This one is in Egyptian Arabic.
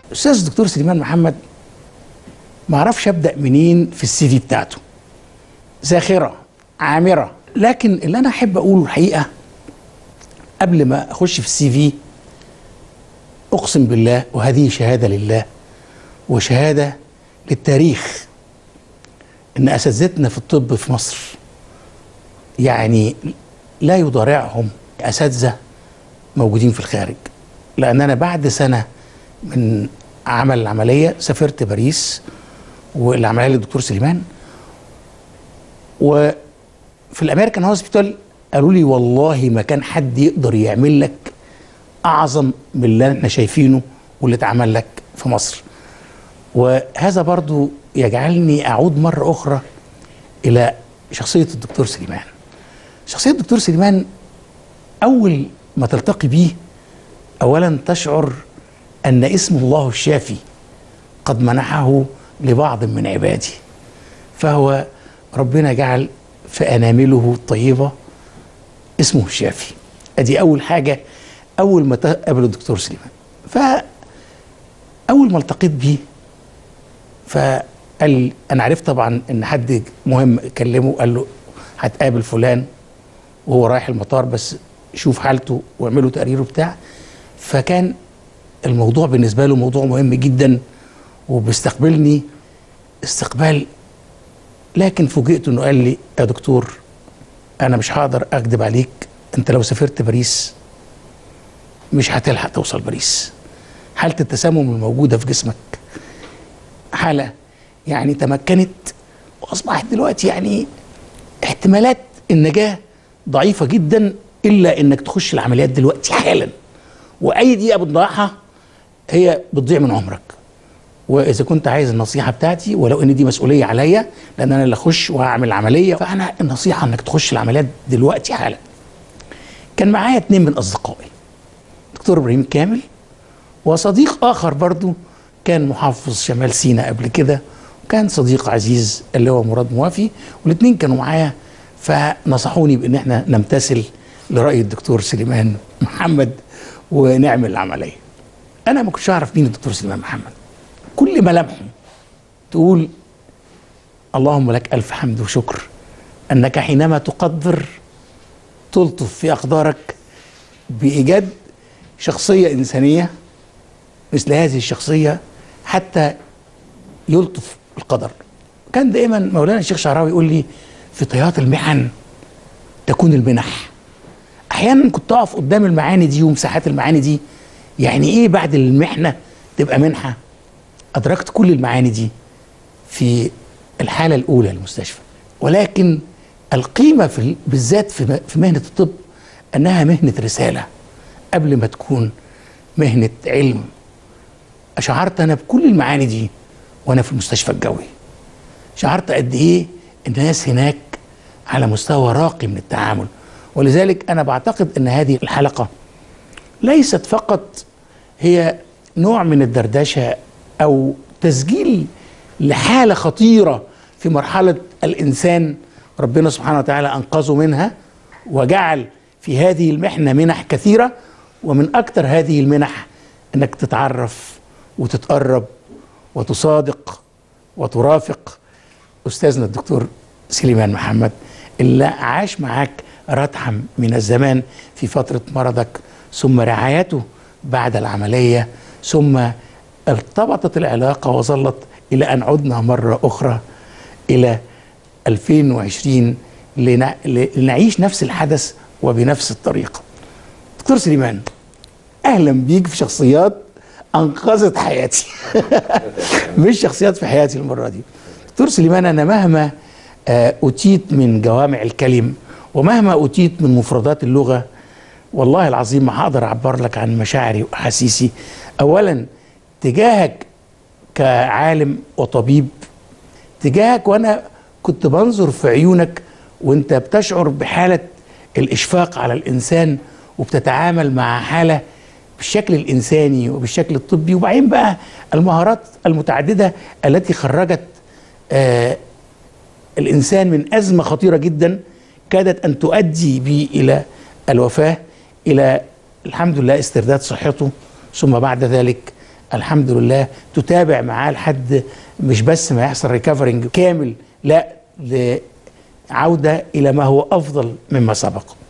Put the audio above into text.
الاستاذ الدكتور سليمان محمد ما اعرفش ابدا منين في السي في بتاعته زاخره عامره لكن اللي انا احب اقوله الحقيقه قبل ما اخش في السي في اقسم بالله وهذه شهاده لله وشهاده للتاريخ ان اساتذتنا في الطب في مصر يعني لا يضارعهم اساتذه موجودين في الخارج لان انا بعد سنه من عمل العمليه سافرت باريس والعمليه للدكتور سليمان وفي الامريكان هوسبيتال قالوا لي والله ما كان حد يقدر يعمل لك اعظم من اللي احنا شايفينه واللي اتعمل لك في مصر وهذا برضو يجعلني اعود مره اخرى الى شخصيه الدكتور سليمان شخصيه الدكتور سليمان اول ما تلتقي بيه اولا تشعر ان اسم الله الشافي قد منحه لبعض من عباده فهو ربنا جعل في انامله الطيبه اسمه الشافي ادي اول حاجه اول ما تقابل الدكتور سليمان فاول ما التقيت بيه فقال انا عرفت طبعا ان حد مهم كلمه قال له هتقابل فلان وهو رايح المطار بس شوف حالته واعملوا تقريره بتاع فكان الموضوع بالنسبه له موضوع مهم جدا وبيستقبلني استقبال لكن فوجئت انه قال لي يا دكتور انا مش هقدر اكذب عليك انت لو سافرت باريس مش هتلحق توصل باريس حاله التسمم الموجوده في جسمك حاله يعني تمكنت واصبحت دلوقتي يعني احتمالات النجاه ضعيفه جدا الا انك تخش العمليات دلوقتي حالا واي دقيقه بتضيعها هي بتضيع من عمرك واذا كنت عايز النصيحه بتاعتي ولو ان دي مسؤوليه عليا لان انا اللي اخش وهعمل عمليه فانا النصيحه انك تخش العمليات دلوقتي حالا كان معايا اتنين من اصدقائي دكتور ابراهيم كامل وصديق اخر برضو كان محافظ شمال سيناء قبل كده وكان صديق عزيز اللي هو مراد موافي والاثنين كانوا معايا فنصحوني بان احنا نمتثل لراي الدكتور سليمان محمد ونعمل العمليه انا ما كنتش اعرف مين الدكتور سليمان محمد كل ملامحه تقول اللهم لك الف حمد وشكر انك حينما تقدر تلطف في اقدارك بايجاد شخصيه انسانيه مثل هذه الشخصيه حتى يلطف القدر كان دائما مولانا الشيخ شعراوي يقول لي في طيات المحن تكون المنح احيانا كنت اقف قدام المعاني دي ومساحات المعاني دي يعني ايه بعد المحنه تبقى منحه ادركت كل المعاني دي في الحاله الاولى للمستشفى ولكن القيمه في بالذات في في مهنه الطب انها مهنه رساله قبل ما تكون مهنه علم شعرت انا بكل المعاني دي وانا في المستشفى الجوي شعرت قد ايه الناس هناك على مستوى راقي من التعامل ولذلك انا بعتقد ان هذه الحلقه ليست فقط هي نوع من الدردشه او تسجيل لحاله خطيره في مرحله الانسان ربنا سبحانه وتعالى انقذه منها وجعل في هذه المحنه منح كثيره ومن اكثر هذه المنح انك تتعرف وتتقرب وتصادق وترافق استاذنا الدكتور سليمان محمد اللي عاش معاك ردحا من الزمان في فتره مرضك ثم رعايته بعد العمليه ثم ارتبطت العلاقه وظلت الى ان عدنا مره اخرى الى 2020 لنع... لنعيش نفس الحدث وبنفس الطريقه. دكتور سليمان اهلا بيك في شخصيات انقذت حياتي مش شخصيات في حياتي المره دي. دكتور سليمان انا مهما اتيت من جوامع الكلم ومهما اوتيت من مفردات اللغه والله العظيم ما هقدر اعبر لك عن مشاعري واحاسيسي اولا تجاهك كعالم وطبيب تجاهك وانا كنت بنظر في عيونك وانت بتشعر بحاله الاشفاق على الانسان وبتتعامل مع حاله بالشكل الانساني وبالشكل الطبي وبعدين بقى المهارات المتعدده التي خرجت آه الانسان من ازمه خطيره جدا كادت ان تؤدي به الى الوفاه الى الحمد لله استرداد صحته ثم بعد ذلك الحمد لله تتابع معاه لحد مش بس ما يحصل ريكفرنج كامل لا لعوده الى ما هو افضل مما سبق